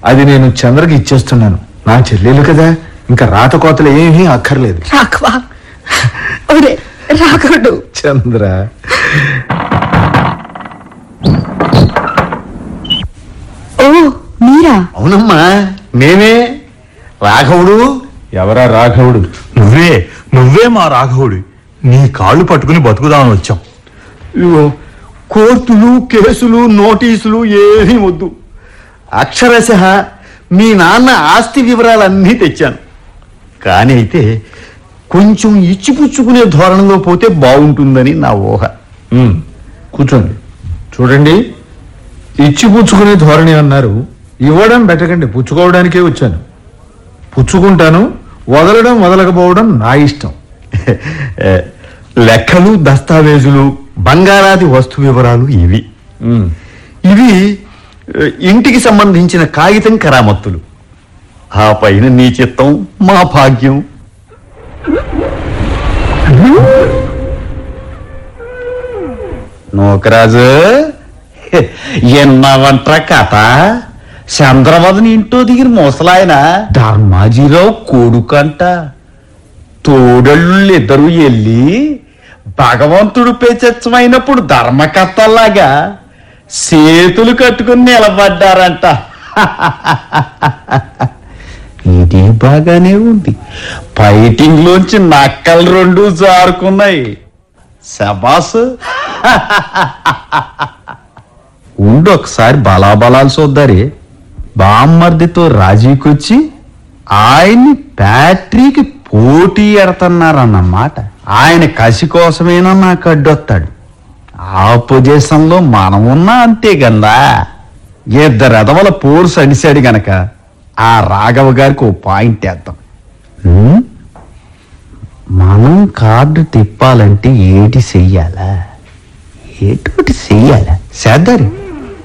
అది నేను చంద్రకి ఇచ్చేస్తున్నాను నా చెల్లెలు కదా ఇంకా రాత కోతలు ఏమీ అక్కర్లేదు రాఘవా ఒరే రాఘవుడు చంద్ర ఓ మీరా అవునమ్మా నేనే రాఘవుడు ఎవరా రాఘవుడు నువ్వే నువ్వే మా రాఘవుడి నీ కాళ్ళు పట్టుకుని బతుకుదామని వచ్చాం ఇదిగో కోర్టులు కేసులు నోటీసులు ఏమీ వద్దు అక్షరశ మీ నాన్న ఆస్తి వివరాలన్నీ తెచ్చాను కానీ అయితే కొంచెం ఇచ్చిపుచ్చుకునే ధోరణిలో పోతే బాగుంటుందని నా ఊహ ఉమ్, కూర్చోండి చూడండి ఇచ్చి పుచ్చుకునే ధోరణి అన్నారు ఇవ్వడం పెట్టకండి పుచ్చుకోవడానికే వచ్చాను పుచ్చుకుంటాను వదలడం వదలకపోవడం నా ఇష్టం ఏ, లెక్కలు దస్తావేజులు బంగారాది వస్తు వివరాలు ఇవి ఉమ్, ఇవి ఏ, ఇంటికి సంబంధించిన కాగితం కరామత్తులు ఆ పైన నీ చిత్తం మా భాగ్యం నూకరాజు ఎన్నావంట్ర కథ చంద్రవదని ఇంటో దిగిన ముసలాయన ధర్మాజీరావు కొడుకంట తోడళ్ళు ఇద్దరు వెళ్ళి భగవంతుడు పెచ్చమైనప్పుడు ధర్మకథల్లాగా చేతులు కట్టుకుని నిలబడ్డారంట ఇది బాగానే ఉంది ఫైటింగ్ లోంచి నక్కలు రెండు జారుకున్నాయి శబాస్ ఉండు ఒకసారి బలాబలాలు చూద్దారే బామ్మర్దితో రాజీకొచ్చి ఆయన్ని బ్యాటరీకి పోటీ ఎడతన్నారన్నమాట ఆయన కసి కోసమేనా నాకు అడ్డొస్తాడు ఆ పొజిషన్లో మనం ఉన్నా అంతే గందా ఇద్దరు ఎదవల పోరు సడిసాడు గనక ఆ రాఘవ గారికి ఓ పాయింట్ వేద్దాం ఉం? మనం కార్డు తిప్పాలంటే ఏటి చెయ్యాలా ఏటోటి చెయ్యాలా చేద్దారు